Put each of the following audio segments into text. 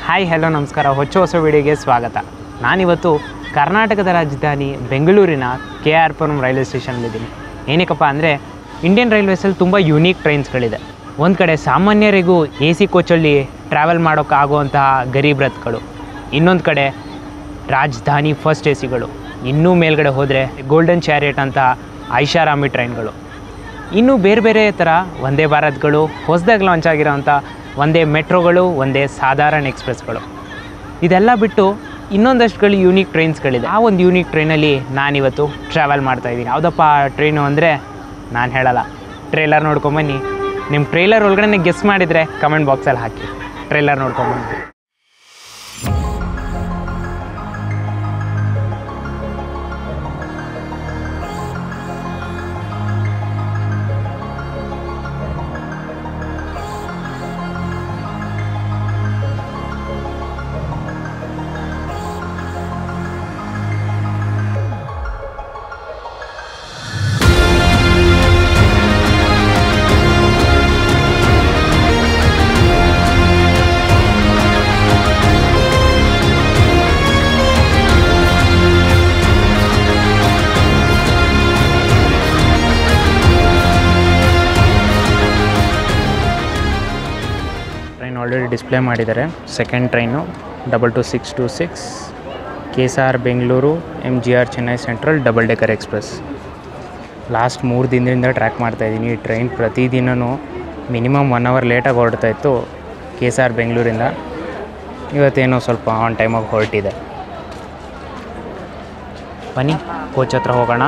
Hi hello ನಮಸ್ಕಾರ ಹೊಚ್ಚ ಹೊಸ ವಿಡಿಯೋಗೆ ಸ್ವಾಗತ ನಾನಿವತ್ತು ಕರ್ನಾಟಕದ ರಾಜಧಾನಿ ಬೆಂಗಳೂರಿನ ಕೆ ಆರ್ ಪುರಂ ರೈಲ್ವೆ ಸ್ಟೇಷನಲ್ಲಿದ್ದೀನಿ ಏನಕ್ಕಪ್ಪ ಅಂದರೆ ಇಂಡಿಯನ್ ರೈಲ್ವೇಸಲ್ಲಿ ತುಂಬ ಯೂನೀಕ್ ಟ್ರೈನ್ಸ್ಗಳಿದೆ ಒಂದು ಕಡೆ ಸಾಮಾನ್ಯರಿಗೂ ಎ ಸಿ ಕೋಚಲ್ಲಿ ಟ್ರಾವೆಲ್ ಮಾಡೋಕ್ಕಾಗುವಂತಹ ಗರೀಬ್ ರಥ್ಗಳು ಇನ್ನೊಂದು ಕಡೆ ರಾಜಧಾನಿ ಫಸ್ಟ್ ಎ ಸಿಗಳು ಇನ್ನೂ ಮೇಲ್ಗಡೆ ಹೋದರೆ ಗೋಲ್ಡನ್ ಚಾರಿಯಟ್ ಅಂತ ಐಷಾರಾಮಿ ಟ್ರೈನ್ಗಳು ಇನ್ನೂ ಬೇರೆ ಬೇರೆ ಥರ ಒಂದೇ ಭಾರತ್ಗಳು ಹೊಸದಾಗಿ ಲಾಂಚ್ ಆಗಿರೋವಂಥ ಒಂದೇ ಮೆಟ್ರೋಗಳು ಒಂದೇ ಸಾಧಾರಣ ಎಕ್ಸ್ಪ್ರೆಸ್ಗಳು ಇದೆಲ್ಲ ಬಿಟ್ಟು ಇನ್ನೊಂದಷ್ಟುಗಳು ಯೂನಿಕ್ ಟ್ರೈನ್ಸ್ಗಳಿದೆ ಆ ಒಂದು ಯೂನಿಕ್ ಟ್ರೈನಲ್ಲಿ ನಾನಿವತ್ತು ಟ್ರಾವೆಲ್ ಮಾಡ್ತಾ ಇದ್ದೀನಿ ಯಾವುದಪ್ಪ ಟ್ರೈನು ಅಂದರೆ ನಾನು ಹೇಳಲ್ಲ ಟ್ರೇಲರ್ ನೋಡ್ಕೊಂಬನ್ನಿ ನಿಮ್ಮ ಟ್ರೇಲರ್ ಒಳಗಡೆ ಗೆಸ್ ಮಾಡಿದರೆ ಕಮೆಂಟ್ ಬಾಕ್ಸಲ್ಲಿ ಹಾಕಿ ಟ್ರೇಲರ್ ನೋಡ್ಕೊಂಬನ್ನಿ ಟ್ರೈನ್ ಆಲ್ರೆಡಿ ಡಿಸ್ಪ್ಲೇ ಮಾಡಿದ್ದಾರೆ second train double two six two six K S R Bengaluru M G R Chennai central double decker express last ಮೂರು ದಿನದಿಂದ ಟ್ರ್ಯಾಕ್ ಮಾಡ್ತಾಯಿದ್ದೀನಿ ಈ ಟ್ರೈನ್ ಪ್ರತಿದಿನವೂ ಮಿನಿಮಮ್ ಒನ್ ಅವರ್ ಲೇಟಾಗಿ ಹೊರಡ್ತಾ ಇತ್ತು ಕೆ ಎಸ್ ಆರ್ ಬೆಂಗಳೂರಿಂದ ಇವತ್ತೇನೋ ಸ್ವಲ್ಪ ಆನ್ ಟೈಮಾಗಿ ಹೊರಟಿದೆ ಬನ್ನಿ ಕೋಚ್ ಹತ್ರ ಹೋಗೋಣ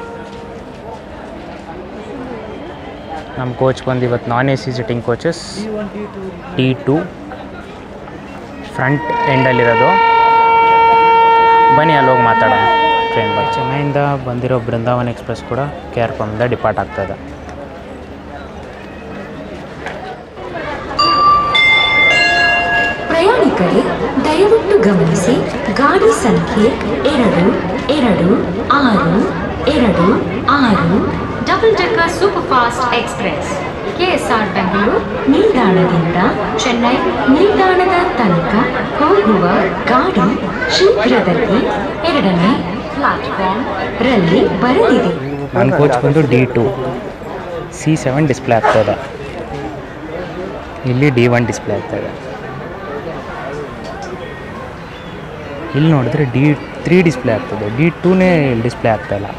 ನಮ್ಮ ಕೋಚ್ ಬಂದು ಇವತ್ತು non A C sitting coaches T two front ಎಂಡಲ್ಲಿರೋದು ಬನ್ನಿ ಅಲ್ಲಿ ಹೋಗಿ ಮಾತಾಡೋಣ ಟ್ರೈನ್ ಬಗ್ಗೆ ಚೆನ್ನೈಯಿಂದ ಬಂದಿರೋ ಬೃಂದಾವನ್ ಎಕ್ಸ್ಪ್ರೆಸ್ ಕೂಡ ಕೆ ಆರ್ ಪುರಮಿಂದ ಡಿಪಾರ್ಟ್ ಆಗ್ತಾಯಿದೆ ಪ್ರಯಾಣಿಕರೇ ದಯವಿಟ್ಟು ಗಮನಿಸಿ ಗಾಡಿ ಸಂಖ್ಯೆ ಎರಡು ಎರಡು ಆರು ಎರಡು ಆರು double decker super fast express KSR Bengaluru ನಿಲ್ದಾಣದಿಂದ ಚೆನ್ನೈ ನಿಲ್ದಾಣದ ತನಕ ಹೋಗುವ ಗಾಡಿ ಶೀಘ್ರದಲ್ಲಿ ಎರಡನೇ ಪ್ಲಾಟ್ಫಾರ್ಮ್ ರಲ್ಲಿ ಬರಲಿದೆ ನನ್ನ ಕೋಚ್ ಬಂದು D two C seven display ಆಗ್ತಾಯಿದೆ ಇಲ್ಲಿ ಡಿ ಒನ್ ಡಿಸ್ಪ್ಲೇ ಆಗ್ತಾಯಿದೆ ಇಲ್ಲಿ ನೋಡಿದ್ರೆ ಡಿ ತ್ರೀ ಡಿಸ್ಪ್ಲೇ ಆಗ್ತದೆ ಡಿ ಟೂನೇ ಡಿಸ್ಪ್ಲೇ ಆಗ್ತಾಯಿಲ್ಲ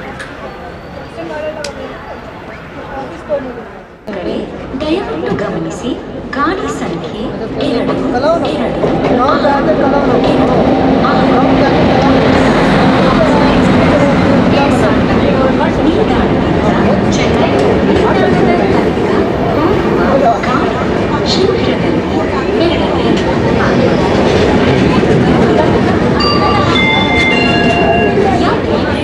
ದಯವಿಟ್ಟು ಗಮನಿಸಿ ಗಾಡಿ ಸಂಖ್ಯೆ ಎರಡು ಎರಡು ಆರು, ಎರಡು, ಆರು. ನಿಲ್ದಾಣದಿಂದ ಚೆನ್ನೈ ನಿಲ್ದಾಣದ ತನಕ ಹೋಗುವ ಗಾಡಿ ಶೀಘ್ರದಲ್ಲಿ ಎರಡನೇ ಯಾತ್ರೆ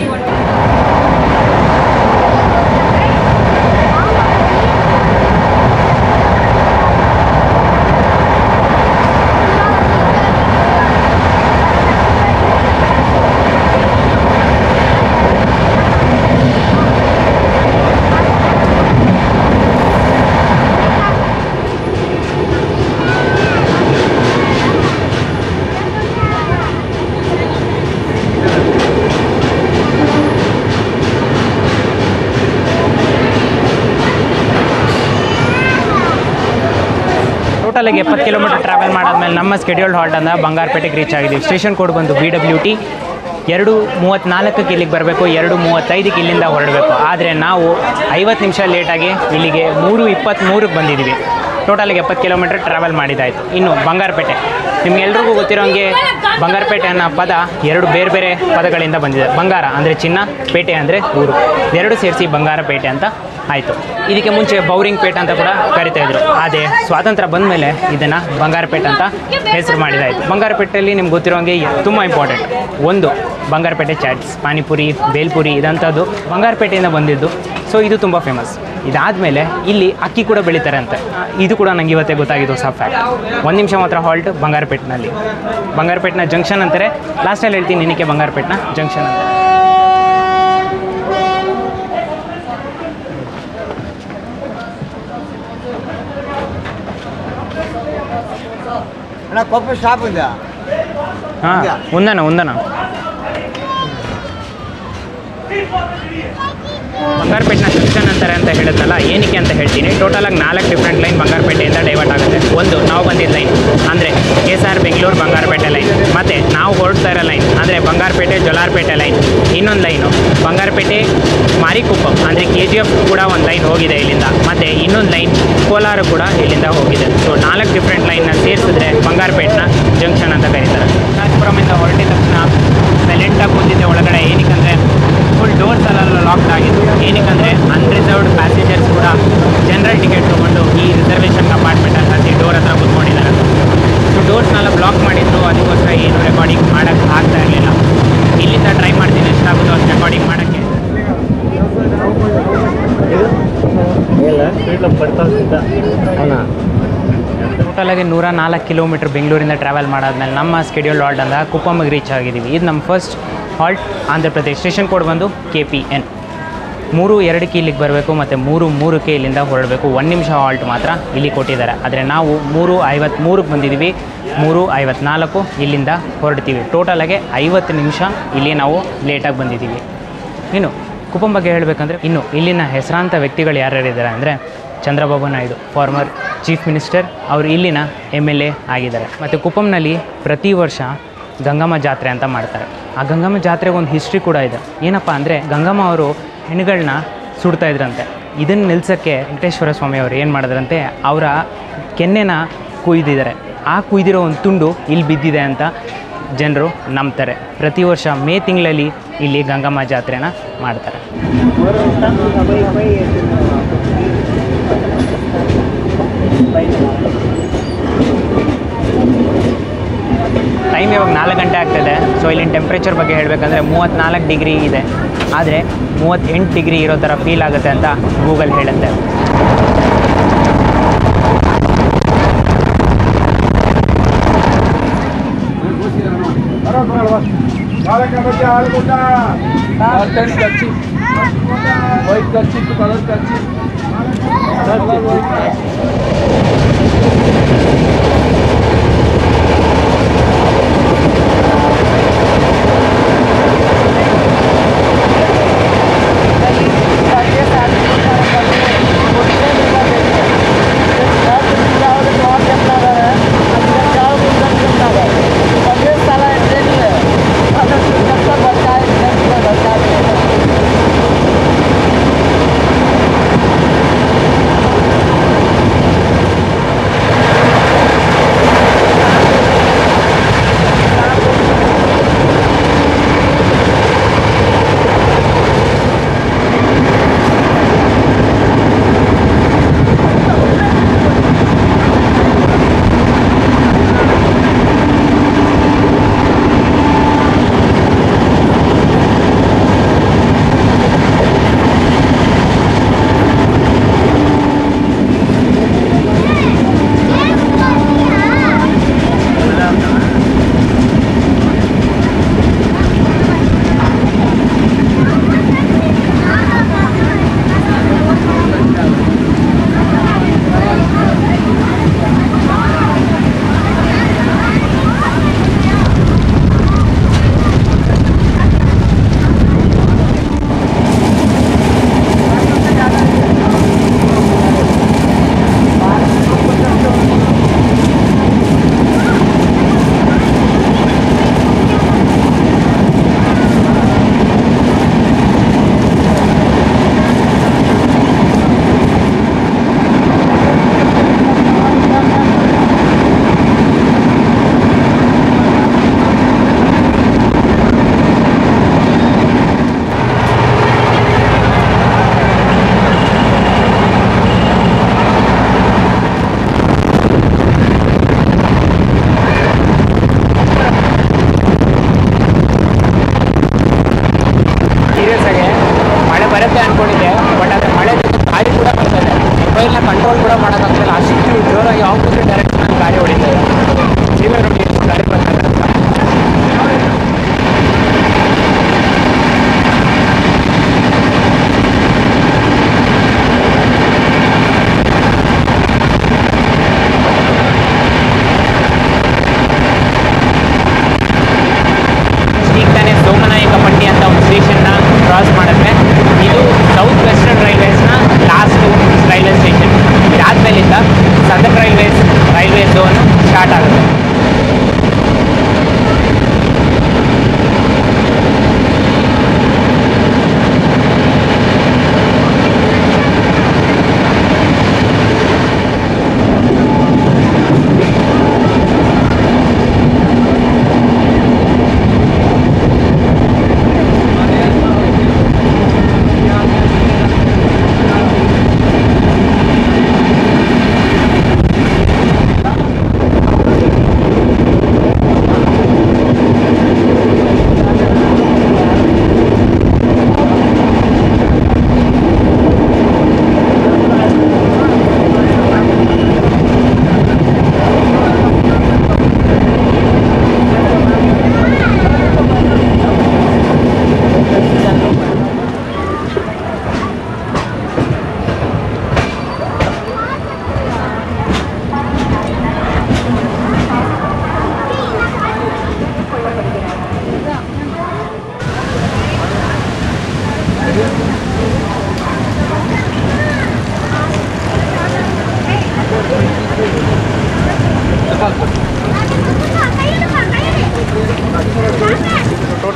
ಟೋಟಲಾಗಿ ಎಪ್ಪತ್ತು ಕಿಲೋಮೀಟರ್ ಟ್ರಾವೆಲ್ ಮಾಡಾದ್ಮೇಲೆ ನಮ್ಮ ಸ್ಕೆಡ್ಯೂಲ್ಡ್ ಹಾಲ್ಟ್ ಅಂದ ಬಂಗಾರಪೇಟೆಗೆ ರೀಚ್ ಆಗಿದ್ದೀವಿ ಸ್ಟೇಷನ್ ಕೋಡ್ ಬಂದು ಬಿ ಡಬ್ಲ್ಯೂ ಟಿ ಎರಡು ಮೂವತ್ತ್ನಾಲ್ಕಕ್ಕೆ ಇಲ್ಲಿಗೆ ಬರಬೇಕು ಎರಡು ಮೂವತ್ತೈದಕ್ಕೆ ಇಲ್ಲಿಂದ ಹೊರಡಬೇಕು ಆದರೆ ನಾವು ಐವತ್ತು ನಿಮಿಷ ಲೇಟಾಗಿ ಇಲ್ಲಿಗೆ ಮೂರು ಇಪ್ಪತ್ತ್ಮೂರಕ್ಕೆ ಬಂದಿದ್ದೀವಿ ಟೋಟಲಾಗಿ ಎಪ್ಪತ್ತು ಕಿಲೋಮೀಟರ್ ಟ್ರಾವೆಲ್ ಮಾಡಿದ್ದಾಯಿತು ಇನ್ನು ಬಂಗಾರಪೇಟೆ ನಿಮ್ಗೆಲ್ರಿಗೂ ಗೊತ್ತಿರೋಂಗೆ ಬಂಗಾರಪೇಟೆ ಅನ್ನೋ ಪದ ಎರಡು ಬೇರೆ ಬೇರೆ ಪದಗಳಿಂದ ಬಂದಿದೆ ಬಂಗಾರ ಅಂದರೆ ಚಿನ್ನ ಪೇಟೆ ಅಂದರೆ ಊರು ಎರಡು ಸೇರಿಸಿ ಬಂಗಾರಪೇಟೆ ಅಂತ ಆಯಿತು ಇದಕ್ಕೆ ಮುಂಚೆ ಬೌರಿಂಗ್ ಪೇಟೆ ಅಂತ ಕೂಡ ಕರಿತಾ ಇದ್ರು ಆದರೆ ಸ್ವಾತಂತ್ರ್ಯ ಬಂದ ಮೇಲೆ ಇದನ್ನು ಬಂಗಾರಪೇಟೆ ಅಂತ ಹೆಸರು ಮಾಡಿದಾಯಿತು ಬಂಗಾರಪೇಟೆಯಲ್ಲಿ ನಿಮ್ಗೆ ಗೊತ್ತಿರೋಂಗೆ ತುಂಬ ಇಂಪಾರ್ಟೆಂಟ್ ಒಂದು ಬಂಗಾರಪೇಟೆ ಚಾಟ್ಸ್ ಪಾನಿಪುರಿ ಬೇಲ್ಪುರಿ ಇದಂಥದ್ದು ಬಂಗಾರಪೇಟೆಯಿಂದ ಬಂದಿದ್ದು ಸೊ ಇದು ತುಂಬ ಫೇಮಸ್ ಇದಾದಮೇಲೆ ಇಲ್ಲಿ ಅಕ್ಕಿ ಕೂಡ ಬೆಳೀತಾರೆ ಅಂತೆ ಇದು ಕೂಡ ನಂಗೆ ಇವತ್ತೇ ಗೊತ್ತಾಗಿದ್ದು ಹೊಸ ಫ್ಯಾಕ್ಟ್ ಒಂದು ನಿಮಿಷ ಮಾತ್ರ ಹಾಲ್ಟ್ ಬಂಗಾರಪೇಟ್ನಲ್ಲಿ ಬಂಗಾರಪೇಟ್ನ ಜಂಕ್ಷನ್ ಅಂತಾರೆ ಲಾಸ್ಟಲ್ಲಿ ಹೇಳ್ತೀನಿ ನಿನಗೆ ಬಂಗಾರಪೇಟ್ನ ಜಂಕ್ಷನ್ ಅಂತಾರೆ అన్న కొప్ప షాప్ ఉందా ಹಾಂ ఉందన్న ఉందన్న ಬಂಗಾರಪೇಟೆನ ಜಂಕ್ಷನ್ ಅಂತಾರೆ ಅಂತ ಹೇಳಿದ್ನಲ್ಲ ಏನಕ್ಕೆ ಅಂತ ಹೇಳ್ತೀನಿ ಟೋಟಲಾಗಿ ನಾಲ್ಕು ಡಿಫ್ರೆಂಟ್ ಲೈನ್ ಬಂಗಾರಪೇಟೆಯಿಂದ ಡೈವರ್ಟ್ ಆಗುತ್ತೆ ಒಂದು ನಾವು ಬಂದಿದ್ದ ಲೈನ್ ಅಂದರೆ K S R Bengaluru Bangarapet line ಮತ್ತು ನಾವು ಹೊರಡ್ತಾ ಇರೋ ಲೈನ್ ಅಂದರೆ ಬಂಗಾರಪೇಟೆ ಜೊಲಾರ್ಪೇಟೆ ಲೈನ್ ಇನ್ನೊಂದು ಲೈನು ಬಂಗಾರಪೇಟೆ ಮಾರಿಕುಪ್ಪಂ ಅಂದರೆ ಕೆ ಜಿ ಎಫ್ ಕೂಡ ಒಂದು ಲೈನ್ ಹೋಗಿದೆ ಇಲ್ಲಿಂದ ಮತ್ತು ಇನ್ನೊಂದು ಲೈನ್ ಕೋಲಾರ ಕೂಡ ಇಲ್ಲಿಂದ ಹೋಗಿದೆ ಸೊ ನಾಲ್ಕು ಡಿಫ್ರೆಂಟ್ ಲೈನ್ನ ಸೇರಿಸಿದ್ರೆ ಬಂಗಾರಪೇಟೆನ ಜಂಕ್ಷನ್ ಅಂತ ಕರೀತಾರೆ ರಾಜಪುರಮಿಂದ ಹೊರಟಿದ ತಕ್ಷಣ ಸೈಲೆಂಟಾಗಿ ಕೂತಿದ್ದೆ ಒಳಗಡೆ ಏನಕ್ಕಂದರೆ ಫುಲ್ ಡೋರ್ಸ್ ಎಲ್ಲ ಲಾಕ್ಡ್ ಆಗಿತ್ತು ಏನಕ್ಕಂದರೆ ಅನ್ರಿಸರ್ವ್ಡ್ ಪ್ಯಾಸೆಂಜರ್ಸ್ ಕೂಡ ಜನರಲ್ ಟಿಕೆಟ್ ತೊಗೊಂಡು ಈ ರಿಸರ್ವೇಷನ್ ಕಂಪಾರ್ಟ್ಮೆಂಟ್ ಅಂತ ಹತ್ತಿ ಡೋರ್ ಹತ್ರ ಕೂತ್ಕೊಂಡಿದ್ದಾರೆ ಸೊ ಡೋರ್ಸ್ನೆಲ್ಲ ಬ್ಲಾಕ್ ಮಾಡಿದ್ರು ಅದಕ್ಕೋಸ್ಕರ ಏನು ರೆಕಾರ್ಡಿಂಗ್ ಮಾಡೋಕ್ಕೆ ಆಗ್ತಾ ಇರಲಿಲ್ಲ ಇಲ್ಲಿಂದ ಟ್ರೈ ಮಾಡ್ತೀನಿ ಎಷ್ಟಾಗುತ್ತೋ ಅಷ್ಟು ರೆಕಾರ್ಡಿಂಗ್ ಮಾಡೋಕ್ಕೆ ಟೋಟಲಾಗಿ ನೂರ ನಾಲ್ಕು ಕಿಲೋಮೀಟ್ರ್ ಬೆಂಗಳೂರಿಂದ ಟ್ರಾವೆಲ್ ಮಾಡಾದ್ಮೇಲೆ ನಮ್ಮ ಸ್ಕೆಡ್ಯೂಲ್ ಹಾಲ್ಟ್ ಅಂದ ಕುಪ್ಪಮ್ಮಗೆ ರೀಚ್ ಆಗಿದ್ದೀವಿ ಇದು ನಮ್ಮ first halt Andhra Pradesh station code ಬಂದು ಕೆ ಪಿ ಎನ್ ಮೂರು ಎರಡಕ್ಕೆ ಇಲ್ಲಿಗೆ ಬರಬೇಕು ಮತ್ತು ಮೂರು ಮೂರಕ್ಕೆ ಇಲ್ಲಿಂದ ಹೊರಡಬೇಕು ಒಂದು ನಿಮಿಷ ಹಾಲ್ಟ್ ಮಾತ್ರ ಇಲ್ಲಿ ಕೊಟ್ಟಿದ್ದಾರೆ ಆದರೆ ನಾವು ಮೂರು ಐವತ್ತ್ಮೂರಕ್ಕೆ ಬಂದಿದ್ದೀವಿ ಮೂರು ಐವತ್ನಾಲ್ಕು ಇಲ್ಲಿಂದ ಹೊರಡ್ತೀವಿ ಟೋಟಲಾಗೆ ಐವತ್ತು ನಿಮಿಷ ಇಲ್ಲಿ ನಾವು ಲೇಟಾಗಿ ಬಂದಿದ್ದೀವಿ ಇನ್ನು ಕುಪ್ಪಂ ಬಗ್ಗೆ ಹೇಳಬೇಕಂದ್ರೆ ಇನ್ನು ಇಲ್ಲಿನ ಹೆಸರಾಂತ ವ್ಯಕ್ತಿಗಳು ಯಾರ್ಯಾರಿದ್ದಾರೆ ಅಂದರೆ Chandrababu Naidu former chief minister ಅವರು ಇಲ್ಲಿನ ಎಮ್ ಎಲ್ ಎ ಆಗಿದ್ದಾರೆ ಮತ್ತು ಕುಪ್ಪಂನಲ್ಲಿ ಪ್ರತಿ ವರ್ಷ ಗಂಗಮ್ಮ ಜಾತ್ರೆ ಅಂತ ಮಾಡ್ತಾರೆ ಆ ಗಂಗಮ್ಮ ಜಾತ್ರೆಗೆ ಒಂದು ಹಿಸ್ಟ್ರಿ ಕೂಡ ಇದೆ ಏನಪ್ಪ ಅಂದರೆ ಗಂಗಮ್ಮ ಅವರು ಹೆಣ್ಣುಗಳನ್ನ ಸುಡ್ತಾ ಇದ್ರಂತೆ ಇದನ್ನು ನಿಲ್ಸೋಕ್ಕೆ ವೆಂಕಟೇಶ್ವರ ಸ್ವಾಮಿ ಅವರು ಏನು ಮಾಡಿದ್ರಂತೆ ಅವರ ಕೆನ್ನೆನ ಕುಯ್ದಿದ್ದಾರೆ ಆ ಕುಯ್ದಿರೋ ಒಂದು ತುಂಡು ಇಲ್ಲಿ ಬಿದ್ದಿದೆ ಅಂತ ಜನರು ನಂಬ್ತಾರೆ ಪ್ರತಿ ವರ್ಷ ಮೇ ತಿಂಗಳಲ್ಲಿ ಇಲ್ಲಿ ಗಂಗಮ್ಮ ಜಾತ್ರೆನ ಮಾಡ್ತಾರೆ ಟೈಮ್ ಇವಾಗ ನಾಲ್ಕು ಗಂಟೆ ಆಗ್ತದೆ ಸೊ ಇಲ್ಲಿನ ಟೆಂಪ್ರೇಚರ್ ಬಗ್ಗೆ ಹೇಳಬೇಕಂದ್ರೆ ಮೂವತ್ತ್ನಾಲ್ಕು ಡಿಗ್ರಿ ಇದೆ ಆದರೆ ಮೂವತ್ತೆಂಟು ಡಿಗ್ರಿ ಇರೋ ಥರ ಫೀಲ್ ಆಗುತ್ತೆ ಅಂತ ಗೂಗಲ್ ಹೇಳುತ್ತೆ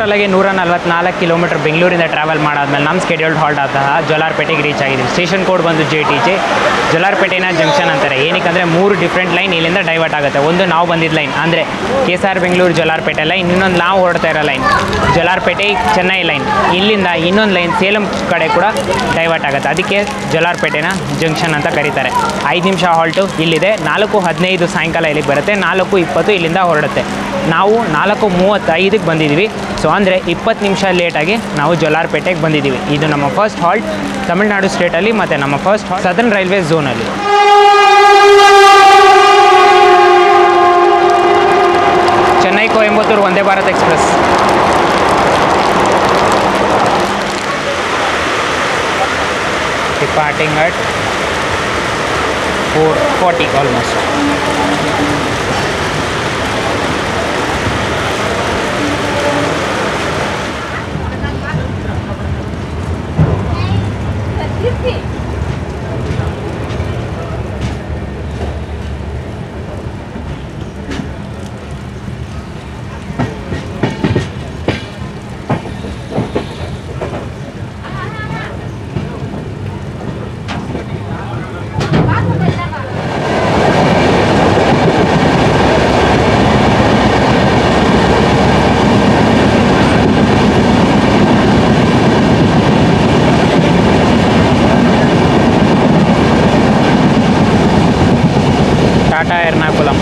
ಟೋಟಲಾಗಿ ನೂರ ನಲ್ವತ್ನಾಲ್ಕು ಕಿಲೋಮೀಟರ್ ಬೆಂಗಳೂರಿಂದ ಟ್ರಾವೆಲ್ ಮಾಡಾದ್ಮೇಲೆ ನಮ್ಮ ಸ್ಕೆಡ್ಯೂಲ್ಡ್ ಹಾಲ್ಟ್ ಆದ ಜೋಲಾರ್ಪೇಟೆಗೆ ರೀಚ್ ಆಗಿದ್ದೀವಿ ಸ್ಟೇಷನ್ ಕೋಡ್ ಬಂದು ಜೆ ಟಿ ಜೆ ಜೋಲಾರ್ಪೇಟೆನ ಜಂಕ್ಷನ್ ಅಂತಾರೆ ಏನಕ್ಕಂದರೆ ಮೂರು ಡಿಫ್ರೆಂಟ್ ಲೈನ್ ಇಲ್ಲಿಂದ ಡೈವರ್ಟ್ ಆಗುತ್ತೆ ಒಂದು ನಾವು ಬಂದಿದ್ದ ಲೈನ್ ಅಂದರೆ K S R Bengaluru Jolarpet line ಇನ್ನೊಂದು ನಾವು ಹೊರಡ್ತಾ ಇರೋ ಲೈನ್ ಜೋಲಾರ್ಪೇಟೆ ಚೆನ್ನೈ ಲೈನ್ ಇಲ್ಲಿಂದ ಇನ್ನೊಂದು ಲೈನ್ ಸೇಲಂ ಕಡೆ ಕೂಡ ಡೈವರ್ಟ್ ಆಗುತ್ತೆ ಅದಕ್ಕೆ ಜೋಲಾರ್ಪೇಟೆನ ಜಂಕ್ಷನ್ ಅಂತ ಕರೀತಾರೆ ಐದು ನಿಮಿಷ ಹಾಲ್ಟು ಇಲ್ಲಿದೆ ನಾಲ್ಕು ಹದಿನೈದು ಸಾಯಂಕಾಲ ಇಲ್ಲಿಗೆ ಬರುತ್ತೆ ನಾಲ್ಕು ಇಪ್ಪತ್ತು ಇಲ್ಲಿಂದ ಹೊರಡುತ್ತೆ ನಾವು ನಾಲ್ಕು ಮೂವತ್ತೈದಕ್ಕೆ ಬಂದಿದ್ದೀವಿ ಸೊ ಅಂದರೆ ಇಪ್ಪತ್ತು ನಿಮಿಷ ಲೇಟಾಗಿ ನಾವು ಜೋಲಾರ್ಪೇಟೆಗೆ ಬಂದಿದ್ದೀವಿ ಇದು ನಮ್ಮ ಫಸ್ಟ್ ಹಾಲ್ಟ್ ತಮಿಳ್ನಾಡು ಸ್ಟೇಟಲ್ಲಿ ಮತ್ತು ನಮ್ಮ ಫಸ್ಟ್ ಹಾಲ್ಟ್ ಸದರ್ನ್ ರೈಲ್ವೆ ಝೋನಲ್ಲಿ Chennai Coimbatore Vande Bharat express departing at four forty almost Tata Ernakulam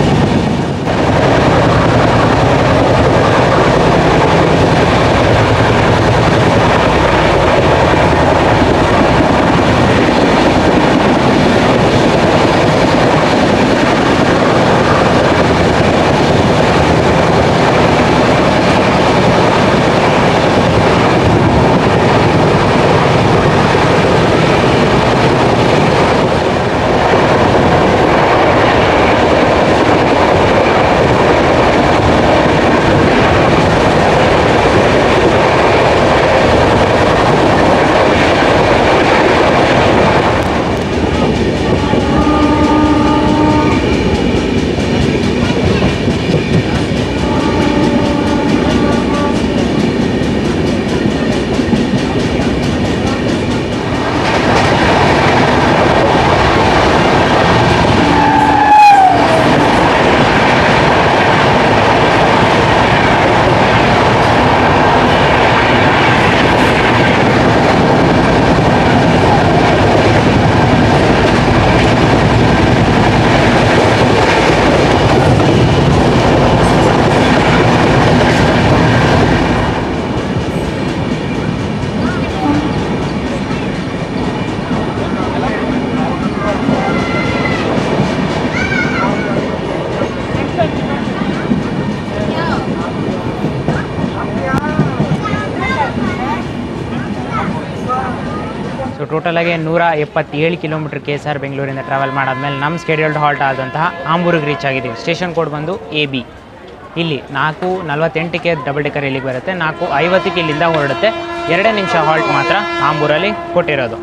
so ಟೋಟಲಾಗಿ ನೂರ ಎಪ್ಪತ್ತೇಳು ಕಿಲೋಮೀಟರ್ ಕೆ ಎಸ್ ಆರ್ ಬೆಂಗಳೂರಿಂದ ಟ್ರಾವೆಲ್ ಮಾಡಾದ್ಮೇಲೆ ನಮ್ಮ ಸ್ಕೆಡ್ಯೂಲ್ಡ್ ಹಾಲ್ಟ್ ಆದಂತಹ ಆಂಬೂರಿಗೆ ರೀಚ್ ಆಗಿದ್ದೀವಿ ಸ್ಟೇಷನ್ ಕೋಡ್ ಬಂದು ಎ ಬಿ ಇಲ್ಲಿ ನಾಲ್ಕು ನಲವತ್ತೆಂಟಕ್ಕೆ ಡಬಲ್ ಡೆಕರ್ ಇಲ್ಲಿಗೆ ಬರುತ್ತೆ ನಾಲ್ಕು ಐವತ್ತಕ್ಕೆ ಇಲ್ಲಿಂದ ಹೊರಡುತ್ತೆ ಎರಡೇ ನಿಮಿಷ ಹಾಲ್ಟ್ ಮಾತ್ರ ಆಂಬೂರಲ್ಲಿ ಕೊಟ್ಟಿರೋದು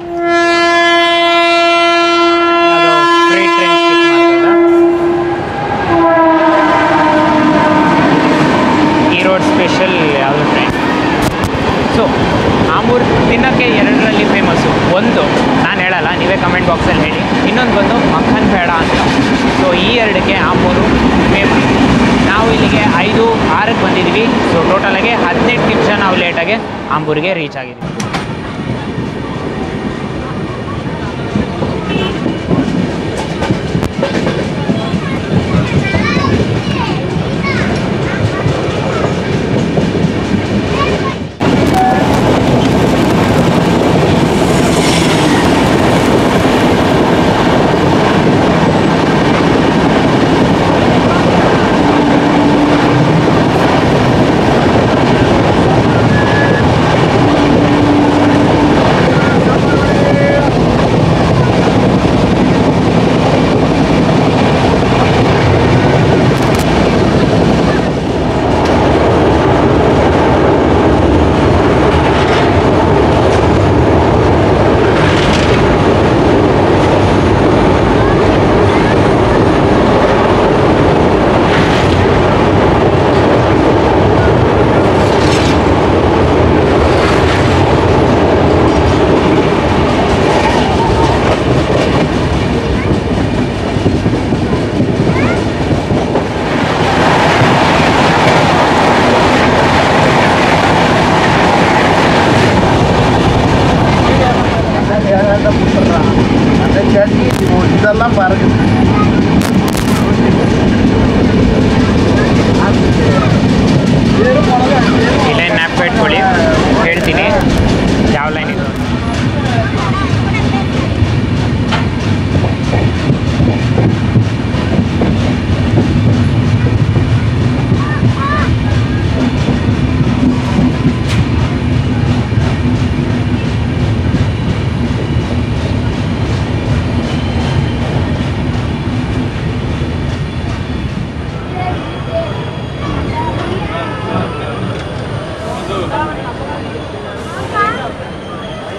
ಅದು freight train skip ಮಾಡ್ತದ? ಈ ರೋಡ್ ಸ್ಪೆಷಲ್ ಯಾವುದು ಟ್ರೈನ್ ಸೊ ಆಂಬೂರ್ ತಿನ್ನೋಕ್ಕೆ ಎರಡರಲ್ಲಿ ಫೇಮಸ್ಸು ಒಂದು ನಾನು ಹೇಳಲ್ಲ ನೀವೇ ಕಮೆಂಟ್ ಬಾಕ್ಸಲ್ಲಿ ಹೇಳಿ ಇನ್ನೊಂದು ಬಂದು ಮಕ್ಕನ್ ಬೇಡ ಅಂತ ಸೊ ಈ ಎರಡಕ್ಕೆ ಆಂಬೂರು ಫೇಮಸ್ ನಾವು ಇಲ್ಲಿಗೆ ಐದು ಆರಕ್ಕೆ ಬಂದಿದ್ವಿ ಸೊ ಟೋಟಲಾಗಿ ಹದಿನೆಂಟು ನಿಮಿಷ ನಾವು ಲೇಟಾಗಿ ಆಂಬೂರಿಗೆ ರೀಚ್ ಆಗಿದ್ವಿ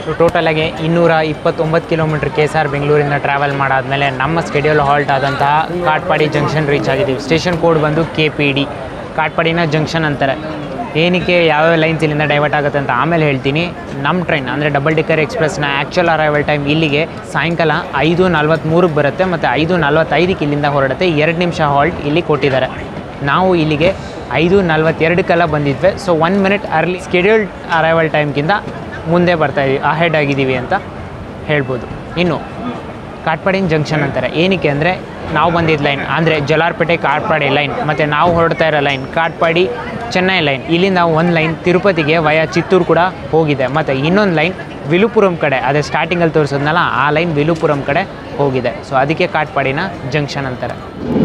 ಟೋಟಲಾಗಿ ಇನ್ನೂರ ಇಪ್ಪತ್ತೊಂಬತ್ತು ಕಿಲೋಮೀಟ್ರ್ ಕೆ ಎಸ್ ಆರ್ ಬೆಂಗಳೂರಿಂದ ಟ್ರಾವೆಲ್ ಮಾಡಾದಮೇಲೆ ನಮ್ಮ ಸ್ಕೆಡ್ಯೂಲ್ ಹಾಲ್ಟ್ ಆದಂತಹ ಕಾಟ್ಪಾಡಿ ಜಂಕ್ಷನ್ ರೀಚ್ ಆಗಿದ್ದೀವಿ ಸ್ಟೇಷನ್ ಕೋಡ್ ಬಂದು ಕೆ ಪಿ ಡಿ ಕಾಟ್ಪಾಡಿನ ಜಂಕ್ಷನ್ ಅಂತಾರೆ ಏನಕ್ಕೆ ಯಾವ್ಯಾವ ಲೈನ್ಸ್ ಇಲ್ಲಿಂದ ಡೈವರ್ಟ್ ಆಗುತ್ತೆ ಅಂತ ಆಮೇಲೆ ಹೇಳ್ತೀನಿ ನಮ್ಮ ಟ್ರೈನ್ ಅಂದರೆ ಡಬಲ್ ಡಿಕ್ಕರ್ ಎಕ್ಸ್ಪ್ರೆಸ್ನ ಆ್ಯಕ್ಚುಯಲ್ ಅರೈವಲ್ ಟೈಮ್ ಇಲ್ಲಿಗೆ ಸಾಯಂಕಾಲ ಐದು ನಲ್ವತ್ತ್ಮೂರಕ್ಕೆ ಬರುತ್ತೆ ಮತ್ತು ಐದು ನಲ್ವತ್ತೈದಕ್ಕೆ ಇಲ್ಲಿಂದ ಹೊರಡುತ್ತೆ ಎರಡು ನಿಮಿಷ ಹಾಲ್ಟ್ ಇಲ್ಲಿ ಕೊಟ್ಟಿದ್ದಾರೆ ನಾವು ಇಲ್ಲಿಗೆ ಐದು ನಲ್ವತ್ತೆರಡಕ್ಕೆಲ್ಲ ಬಂದಿದ್ವಿ so one minute early scheduled arrival ಟೈಮ್ಗಿಂತ ಮುಂದೆ ಬರ್ತಾಯಿದ್ದೀವಿ ಅಹೆಡ್ ಆಗಿದ್ದೀವಿ ಅಂತ ಹೇಳ್ಬೋದು ಇನ್ನು ಕಾಟ್ಪಾಡಿನ ಜಂಕ್ಷನ್ ಅಂತಾರೆ ಏನಕ್ಕೆ ಅಂದರೆ ನಾವು ಬಂದಿದ್ದ ಲೈನ್ ಅಂದರೆ ಜಲಾರ್ಪೇಟೆ ಕಾಟ್ಪಾಡಿ ಲೈನ್ ಮತ್ತು ನಾವು ಹೊರಡ್ತಾ ಇರೋ ಲೈನ್ ಕಾಟ್ಪಾಡಿ ಚೆನ್ನೈ ಲೈನ್ ಇಲ್ಲಿಂದ ಒಂದು ಲೈನ್ ತಿರುಪತಿಗೆ ವಯ ಚಿತ್ತೂರು ಕೂಡ ಹೋಗಿದೆ ಮತ್ತು ಇನ್ನೊಂದು ಲೈನ್ ವಿಲುಪುರಂ ಕಡೆ ಅದೇ ಸ್ಟಾರ್ಟಿಂಗಲ್ಲಿ ತೋರಿಸಿದ್ನಲ್ಲ ಆ ಲೈನ್ ವಿಲುಪುರಂ ಕಡೆ ಹೋಗಿದೆ ಸೊ ಅದಕ್ಕೆ ಕಾಟ್ಪಾಡಿನ ಜಂಕ್ಷನ್ ಅಂತಾರೆ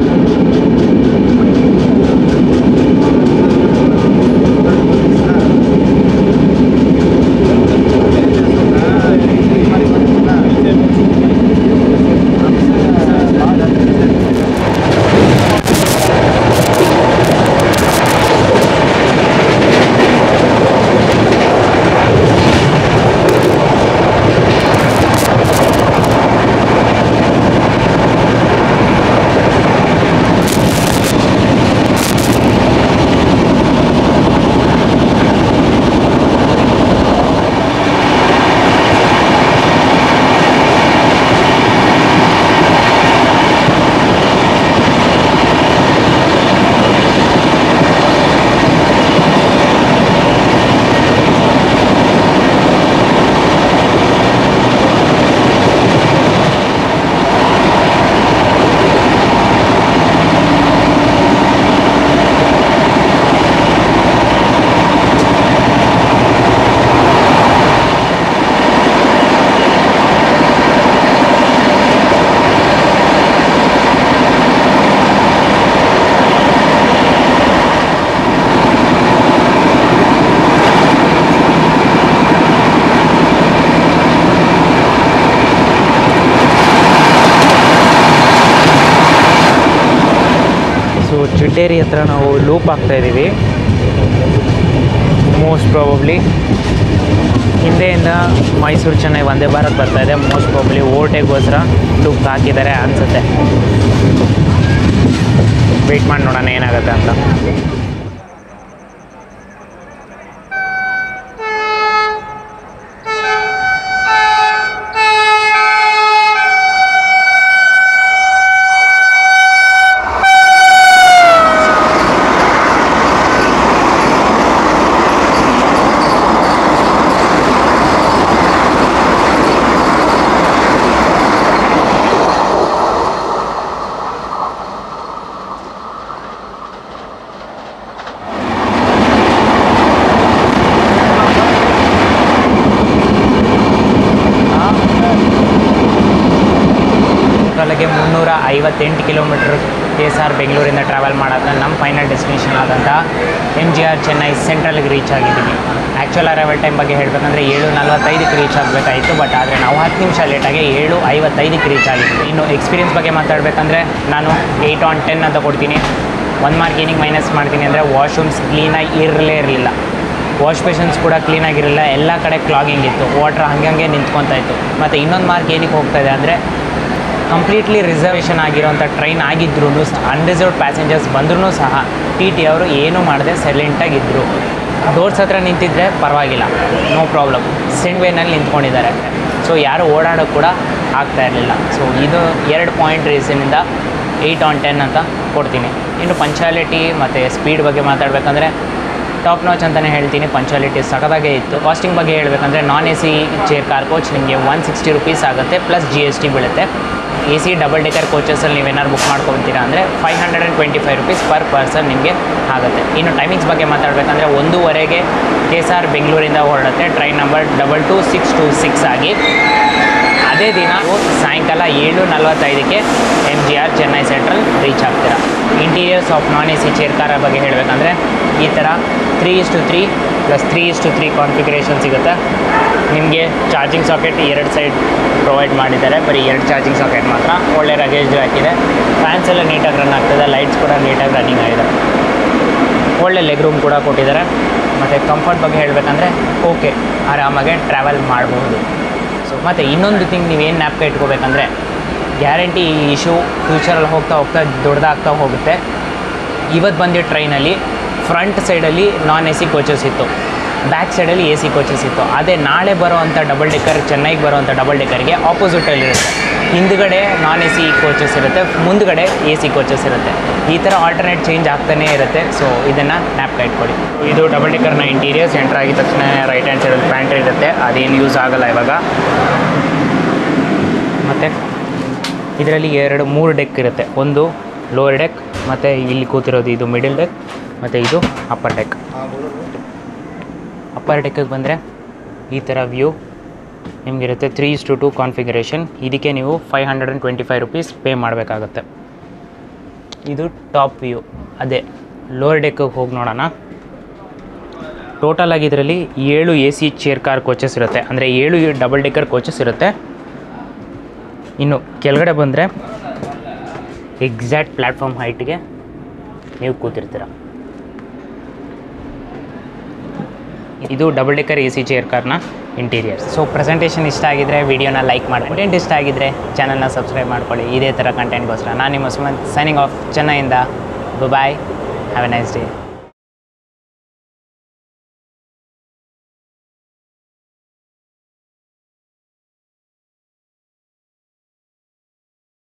ಸೊ ಚಿಟ್ಟೇರಿ ಹತ್ರ ನಾವು ಲೂಪ್ ಆಗ್ತಾ ಇದ್ದೀವಿ ಮೋಸ್ಟ್ ಪ್ರಾಬಬ್ಲಿ ಹಿಂದೆಯಿಂದ ಮೈಸೂರು ಚೆನ್ನೈ ಒಂದೇ ಭಾರತ್ ಬರ್ತಾ ಇದೆ ಮೋಸ್ಟ್ ಪ್ರಾಬಬ್ಲಿ ಓಟೆಗೋಸ್ಕರ ಲೂಪ್ ಹಾಕಿದ್ದಾರೆ ಅನಿಸುತ್ತೆ ವೆಯ್ಟ್ ಮಾಡಿ ನೋಡೋಣ ಏನಾಗುತ್ತೆ ಅಂತ ಕಾಲಕ್ಕೆ ಮುನ್ನೂರ ಐವತ್ತೆಂಟು ಕಿಲೋಮೀಟ್ರ್ ಕೆ ಎಸ್ ಆರ್ ಬೆಂಗಳೂರಿಂದ ಟ್ರಾವೆಲ್ ಮಾಡೋದು ನಮ್ಮ ಫೈನಲ್ ಡೆಸ್ಟಿನೇಷನ್ ಆದಂಥ ಎಮ್ ಜಿ ಆರ್ ಚೆನ್ನೈ ಸೆಂಟ್ರಲ್ಗೆ ರೀಚ್ ಆಗಿದ್ದೀವಿ ಆ್ಯಕ್ಚುಲ್ ಅರೈವಲ್ ಟೈಮ್ ಬಗ್ಗೆ ಹೇಳಬೇಕಂದ್ರೆ ಏಳು ನಲ್ವತ್ತೈದಕ್ಕೆ ರೀಚ್ ಆಗಬೇಕಾಯಿತು ಬಟ್ ಆದರೆ ನಾವು ಹತ್ತು ನಿಮಿಷ ಲೇಟಾಗಿ ಏಳು ಐವತ್ತೈದಕ್ಕೆ ರೀಚ್ ಆಗಿದ್ವಿ ಇನ್ನು ಎಕ್ಸ್ಪೀರಿಯನ್ಸ್ ಬಗ್ಗೆ ಮಾತಾಡಬೇಕಂದ್ರೆ ನಾನು ಏಯ್ಟ್ ಆನ್ ಟೆನ್ ಅಂತ ಕೊಡ್ತೀನಿ ಒನ್ ಮಾರ್ಕ್ ಏನಿಗೆ ಮೈನಸ್ ಮಾಡ್ತೀನಿ ಅಂದರೆ ವಾಶ್ರೂಮ್ಸ್ ಕ್ಲೀನಾಗಿ ಇರಲೇ ಇರಲಿಲ್ಲ ವಾಶ್ ಬೇಷನ್ಸ್ ಕೂಡ ಕ್ಲೀನಾಗಿರಲಿಲ್ಲ ಎಲ್ಲ ಕಡೆ ಕ್ಲಾಗಿಂಗ್ ಇತ್ತು ವಾಟ್ರ್ ಹಂಗಂಗೆ ನಿಂತ್ಕೊತಾ ಇತ್ತು ಮತ್ತು ಇನ್ನೊಂದು ಮಾರ್ಕ್ ಏನಕ್ಕೆ ಹೋಗ್ತಾ ಇದೆ ಅಂದರೆ ಕಂಪ್ಲೀಟ್ಲಿ ರಿಸರ್ವೇಷನ್ ಆಗಿರೋಂಥ ಟ್ರೈನ್ ಆಗಿದ್ರೂ ಅನ್ರಿಸರ್ವ್ಡ್ ಪ್ಯಾಸೆಂಜರ್ಸ್ ಬಂದ್ರೂ ಸಹ ಟಿ ಟಿ ಅವರು ಏನೂ ಮಾಡದೆ ಸೈಲೆಂಟಾಗಿದ್ದರು ಡೋರ್ಸ್ ಹತ್ರ ನಿಂತಿದ್ದರೆ ಪರವಾಗಿಲ್ಲ ನೋ ಪ್ರಾಬ್ಲಮ್ ಸೆಂಡ್ ವೇನಲ್ಲಿ ನಿಂತ್ಕೊಂಡಿದ್ದಾರೆ ಸೊ ಯಾರು ಓಡಾಡೋಕ್ಕೆ ಕೂಡ ಆಗ್ತಾ ಇರಲಿಲ್ಲ ಸೊ ಇದು ಎರಡು ಪಾಯಿಂಟ್ ರೀಸನಿಂದ ಏಯ್ಟ್ ಆನ್ ಟೆನ್ ಅಂತ ಕೊಡ್ತೀನಿ ಇನ್ನು ಪಂಚಾಲಿಟಿ ಮತ್ತು ಸ್ಪೀಡ್ ಬಗ್ಗೆ ಮಾತಾಡಬೇಕಂದ್ರೆ ಟಾಪ್ ನಾಚ್ ಅಂತಲೇ ಹೇಳ್ತೀನಿ ಪಂಚಾಲಿಟಿ ಸಖತ್ತಾಗೇ ಇತ್ತು ಕಾಸ್ಟಿಂಗ್ ಬಗ್ಗೆ ಹೇಳಬೇಕಂದ್ರೆ non A C chair car coach ನಿಮಗೆ ಒನ್ ಸಿಕ್ಸ್ಟಿ ರುಪೀಸ್ ಆಗುತ್ತೆ ಪ್ಲಸ್ ಜಿ ಎಸ್ ಟಿ ಬೀಳುತ್ತೆ ಎ ಸಿ ಡಬಲ್ ಡೆಕರ್ ಕೋಚಸಲ್ಲಿ ನೀವೇನಾದ್ರು ಬುಕ್ ಮಾಡ್ಕೊತೀರಾ ಅಂದರೆ five hundred and twenty five rupees per person ನಿಮಗೆ ಆಗುತ್ತೆ ಇನ್ನು ಟೈಮಿಂಗ್ಸ್ ಬಗ್ಗೆ ಮಾತಾಡಬೇಕಂದ್ರೆ ಒಂದೂವರೆಗೆ ಕೆ ಎಸ್ ಆರ್ ಬೆಂಗಳೂರಿಂದ ಹೊರಡುತ್ತೆ train number double two six two six ಆಗಿ ಅದೇ ದಿನ ನೀವು ಸಾಯಂಕಾಲ ಏಳು ನಲ್ವತ್ತೈದಕ್ಕೆ M G R Chennai central reach ಆಗ್ತೀರಾ interiors of non A C chair car ಬಗ್ಗೆ ಹೇಳಬೇಕಂದ್ರೆ ಈ ಥರ three is two three plus three is two three configuration ಸಿಗುತ್ತೆ ನಿಮಗೆ ಚಾರ್ಜಿಂಗ್ ಸಾಕೆಟ್ ಎರಡು ಸೈಡ್ ಪ್ರೊವೈಡ್ ಮಾಡಿದ್ದಾರೆ ಬರೀ ಎರಡು ಚಾರ್ಜಿಂಗ್ ಸಾಕೆಟ್ ಮಾತ್ರ ಒಳ್ಳೆ ರಗೇಜ್ ಹಾಕಿದೆ ಫ್ಯಾನ್ಸ್ ಎಲ್ಲ ನೀಟಾಗಿ ರನ್ ಆಗ್ತದೆ ಲೈಟ್ಸ್ ಕೂಡ ನೀಟಾಗಿ ರನ್ನಿಂಗ್ ಆಗಿದೆ ಒಳ್ಳೆ ಲೆಗ್ ರೂಮ್ ಕೂಡ ಕೊಟ್ಟಿದ್ದಾರೆ ಮತ್ತು ಕಂಫರ್ಟ್ ಬಗ್ಗೆ ಹೇಳಬೇಕಂದ್ರೆ ಓಕೆ ಆರಾಮಾಗೆ ಟ್ರಾವೆಲ್ ಮಾಡಬಹುದು ಸೊ ಮತ್ತು ಇನ್ನೊಂದು ಥಿಂಗ್ ನೀವೇನು ನ್ಯಾಪ್ಕ ಇಟ್ಕೋಬೇಕಂದ್ರೆ ಗ್ಯಾರಂಟಿ ಈ ಇಶ್ಯೂ ಫ್ಯೂಚರಲ್ಲಿ ಹೋಗ್ತಾ ಹೋಗ್ತಾ ದೊಡ್ಡದಾಗ್ತಾ ಹೋಗುತ್ತೆ ಇವತ್ತು ಬಂದಿದ್ದ ಟ್ರೈನಲ್ಲಿ ಫ್ರಂಟ್ ಸೈಡಲ್ಲಿ ನಾನ್ ಎ ಸಿ ಕೋಚಸ್ ಇತ್ತು ಬ್ಯಾಕ್ ಸೈಡಲ್ಲಿ ಎ ಸಿ ಕೋಚಸ್ ಇತ್ತು ಅದೇ ನಾಳೆ ಬರೋವಂಥ ಡಬಲ್ ಡೆಕ್ಕರ್ ಚೆನ್ನೈಗೆ ಬರೋವಂಥ ಡಬಲ್ ಡೆಕ್ಕರ್ಗೆ ಆಪೋಸಿಟಲ್ಲಿ ಇರುತ್ತೆ ಹಿಂದ್ಗಡೆ ನಾನ್ ಎ ಸಿ ಕೋಚಸ್ ಇರುತ್ತೆ ಮುಂದ್ಗಡೆ ಎ ಸಿ ಕೋಚಸ್ ಇರುತ್ತೆ ಈ ಥರ ಆಲ್ಟರ್ನೇಟ್ ಚೇಂಜ್ ಆಗ್ತಾನೇ ಇರುತ್ತೆ ಸೊ ಇದನ್ನು ನ್ಯಾಪ್ಕ ಇಟ್ಕೊಳ್ಳಿ ಇದು ಡಬಲ್ ಡೆಕ್ಕರ್ನ ಇಂಟೀರಿಯರ್ಸ್ ಎಂಟರ್ ಆಗಿದ ತಕ್ಷಣ ರೈಟ್ ಹ್ಯಾಂಡ್ ಸೈಡಲ್ಲಿ ಪ್ಯಾಂಟ್ರಿ ಇರುತ್ತೆ ಅದೇನು ಯೂಸ್ ಆಗಲ್ಲ ಇವಾಗ ಮತ್ತು ಇದರಲ್ಲಿ ಎರಡು ಮೂರು ಡೆಕ್ ಇರುತ್ತೆ ಒಂದು ಲೋವರ್ ಡೆಕ್ ಮತ್ತು ಇಲ್ಲಿ ಕೂತಿರೋದು ಇದು ಮಿಡಲ್ ಡೆಕ್ ಮತ್ತು ಇದು ಅಪ್ಪರ್ ಡೆಕ್ ಅಪ್ಪರ್ ಡೆಕ್ಕಿಗೆ ಬಂದರೆ ಈ ಥರ ವ್ಯೂ ನಿಮಗಿರುತ್ತೆ three is two two configuration ಇದಕ್ಕೆ ನೀವು five hundred and twenty five rupees pay ಮಾಡಬೇಕಾಗತ್ತೆ ಇದು ಟಾಪ್ ವ್ಯೂ ಅದೇ ಲೋವರ್ ಡೆಕ್ಕಿಗೆ ಹೋಗಿ ನೋಡೋಣ ಟೋಟಲ್ ಆಗಿ ಇದರಲ್ಲಿ ಏಳು A C chair car coaches ಇರುತ್ತೆ ಅಂದರೆ ಏಳು ಡಬಲ್ ಡೆಕ್ಕರ್ ಕೋಚಸ್ ಇರುತ್ತೆ ಇನ್ನು ಕೆಳಗಡೆ ಬಂದರೆ ಎಕ್ಸಾಕ್ಟ್ ಪ್ಲ್ಯಾಟ್ಫಾರ್ಮ್ ಹೈಟ್ಗೆ ನೀವು ಕೂತಿರ್ತೀರ ಇದು double decker A C chair ಕಾರ್ನ ಇಂಟೀರಿಯರ್ಸ್ ಸೊ ಪ್ರೆಸೆಂಟೇಷನ್ ಇಷ್ಟ ಆಗಿದ್ರೆ ವಿಡಿಯೋನ ಲೈಕ್ ಮಾಡಿ ಕಂಟೆಂಟ್ ಇಷ್ಟ ಆಗಿದ್ರೆ ಚಾನಲ್ನ ಸಬ್ಸ್ಕ್ರೈಬ್ ಮಾಡ್ಕೊಳ್ಳಿ ಇದೇ ಥರ ಕಂಟೆಂಟ್ಗೋಸ್ಕರ ನಾನು ನಿಮ್ಮ ಸುಮಂತ್ ಸೈನಿಂಗ್ ಆಫ್ ಚೆನ್ನೈಯಿಂದ bye have a nice day